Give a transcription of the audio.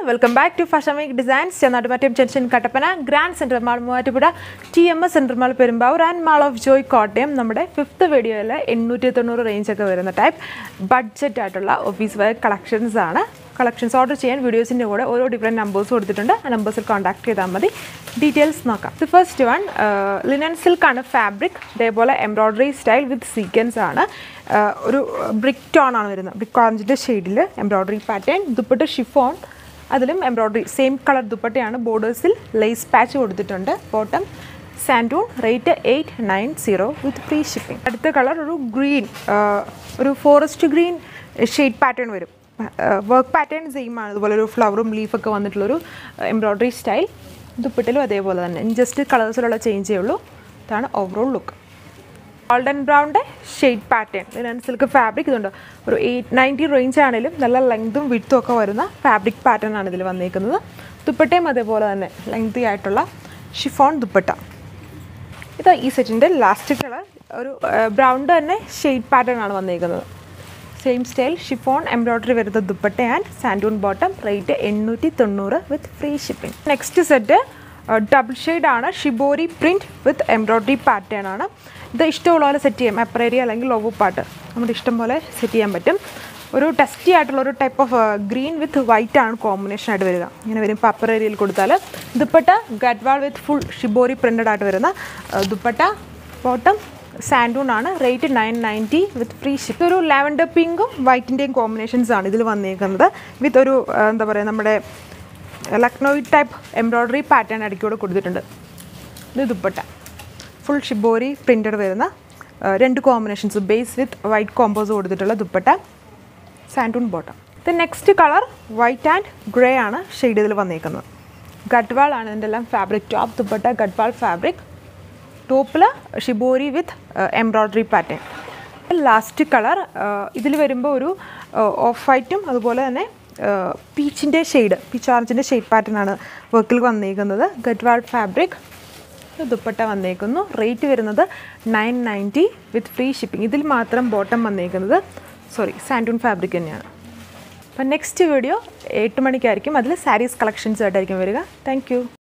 welcome back to fashion make designs Chennattumattam junction Kattappana grand centre mall Muvattupuzha T M S centre mall Perumbavoor and mall of Joy Kottayam നമ്മുടെ fifth വീഡിയോയിൽ എണ്ണൂറ്റി തൊണ്ണൂറ് റേഞ്ചൊക്കെ വരുന്ന type budget ആയിട്ടുള്ള office wear collections ആണ് collections order ചെയ്യാൻ വീഡിയോസിൻ്റെ കൂടെ ഓരോ ഡിഫറെൻറ്റ് നമ്പേഴ്സ് കൊടുത്തിട്ടുണ്ട് ആ നമ്പേഴ്സിൽ കോൺടാക്ട് ചെയ്താൽ മതി ഡീറ്റെയിൽസ് നോക്കാം ദി ഫസ്റ്റ് വൺ ലിനൻ സിൽക്കാണ് ഫാബ്രിക് ഇതേപോലെ എംബ്രോയ്ഡറി സ്റ്റൈൽ വിത്ത് സീക്വൻസ് ആണ് ആ, ഒരു ബ്രിക്ക് ടോൺ ആണ് വരുന്നത് ബ്രിക്ക് ഓറഞ്ചിൻ്റെ ഷെയ്ഡിൽ എംബ്രോയ്ഡറി പാറ്റേൺ ദുപ്പട്ട് ഷിഫോൺ അതിലും എംബ്രോയ്ഡറി സെയിം കളർ ദുപ്പട്ടയാണ് ബോർഡേഴ്സിൽ ലേസ് പാച്ച് കൊടുത്തിട്ടുണ്ട് bottom santoon rate eight nine zero with free shipping അടുത്ത കളർ ഒരു ഗ്രീൻ ഒരു ഫോറസ്റ്റ് ഗ്രീൻ ഷെയ്ഡ് പാറ്റേൺ വരും വർക്ക് പാറ്റേൺ സെയിം ആണ് അതുപോലെ ഒരു ഫ്ലവറും ലീഫൊക്കെ വന്നിട്ടുള്ളൊരു എംബ്രോയ്ഡറി സ്റ്റൈൽ ദുപ്പട്ടിലും അതേപോലെ തന്നെ ജസ്റ്റ് കളേഴ്സിലുള്ള ചേഞ്ചേ ഉള്ളൂ ഇതാണ് ഓവറോൾ ലുക്ക് ഗോൾഡൻ ബ്രൗണിൻ്റെ shade pattern linen silk fabric ഇതുണ്ട് ഒരു എയ്റ്റ് നയൻറ്റി റേഞ്ച് ആണെങ്കിലും നല്ല ലെങ്തും വിഡ്ത്തും ഒക്കെ വരുന്ന ഫാബ്രിക് പാറ്റേൺ ആണ് ഇതിൽ വന്നിരിക്കുന്നത് ദുപ്പട്ടയും അതേപോലെ തന്നെ ലെങ്തി ആയിട്ടുള്ള ഷിഫോൺ ദുപ്പട്ട ഇത് ഈ സെറ്റിൻ്റെ ലാസ്റ്റ് കളർ ഒരു ബ്രൗൺ തന്നെ ഷെയ്ഡ് പാറ്റേൺ ആണ് വന്നിരിക്കുന്നത് സെയിം സ്റ്റൈൽ ഷിഫോൺ എംബ്രോയ്ഡറി വരുന്ന dupatta and santoon bottom rate എണ്ണൂറ്റി തൊണ്ണൂറ് with free shipping next set double shade ആണ് shibori print with embroidery pattern ആണ് ഇത് ഇഷ്ടമുള്ള പോലെ സെറ്റ് ചെയ്യാം എപ്രേരി അല്ലെങ്കിൽ ലോവു പാട്ട് നമ്മുടെ ഇഷ്ടം പോലെ സെറ്റ് ചെയ്യാൻ പറ്റും ഒരു ടെസ്റ്റി ആയിട്ടുള്ള ഒരു type of green with white ആണ് കോമ്പിനേഷൻ ആയിട്ട് വരിക ഇങ്ങനെ വരും പപ്പർ ഏരിയയിൽ കൊടുത്താൽ dupatta Gadwal with full shibori printed ആയിട്ട് വരുന്ന ആ, ദുപ്പട്ട ബോട്ടം സാൻഡൂൺ ആണ് rate nine ninety with free ship ഒരു ലാവൻഡർ പിങ്കും വൈറ്റിൻ്റെയും കോമ്പിനേഷൻസ് ആണ് ഇതിൽ വന്നിരിക്കുന്നത് വിത്ത് ഒരു ആ, എന്താ പറയുക നമ്മുടെ ലക്നോയി ടൈപ്പ് എംബ്രോയ്ഡറി പാറ്റേൺ ഇടയ്ക്കൂടെ കൊടുത്തിട്ടുണ്ട് ഇത് ദുപ്പട്ട ഫുൾ ഷിബോരി പ്രിൻറ്റഡ് വരുന്ന ആ, രണ്ട് combinations base with white combos കൊടുത്തിട്ടുള്ള ദുപ്പട്ട സാൻഡൂൺ ബോട്ടം ഇത് next colour white and grey ആണ് ഷെയ്ഡ് ഇതിൽ വന്നിരിക്കുന്നത് ഗഡ്വാൾ ആണ് ഇതിൻ്റെ എല്ലാം fabric top dupatta Gadwal fabric ടോപ്പിൽ shibori with embroidery pattern last colour ഇതിൽ വരുമ്പോൾ ഒരു ഓഫ് വൈറ്റും അതുപോലെ തന്നെ പീച്ചിൻ്റെ ഷെയ്ഡ് പീച്ച് ഓറഞ്ചിൻ്റെ ഷെയ്ഡ് പാറ്റേൺ ആണ് വർക്കിൽ വന്നിരിക്കുന്നത് ഗഡ്വാൾ ഫാബ്രിക് ദുപ്പട്ട വന്നേക്കുന്നു റേറ്റ് വരുന്നത് nine ninety with free shipping ഇതിൽ മാത്രം ബോട്ടം വന്നേക്കുന്നത് സോറി സാൻഡൂൺ ഫാബ്രിക് തന്നെയാണ് അപ്പം നെക്സ്റ്റ് വീഡിയോ എട്ട് മണിക്കായിരിക്കും അതിൽ സാരീസ് കളക്ഷൻസ് ആയിട്ടായിരിക്കും വരിക താങ്ക്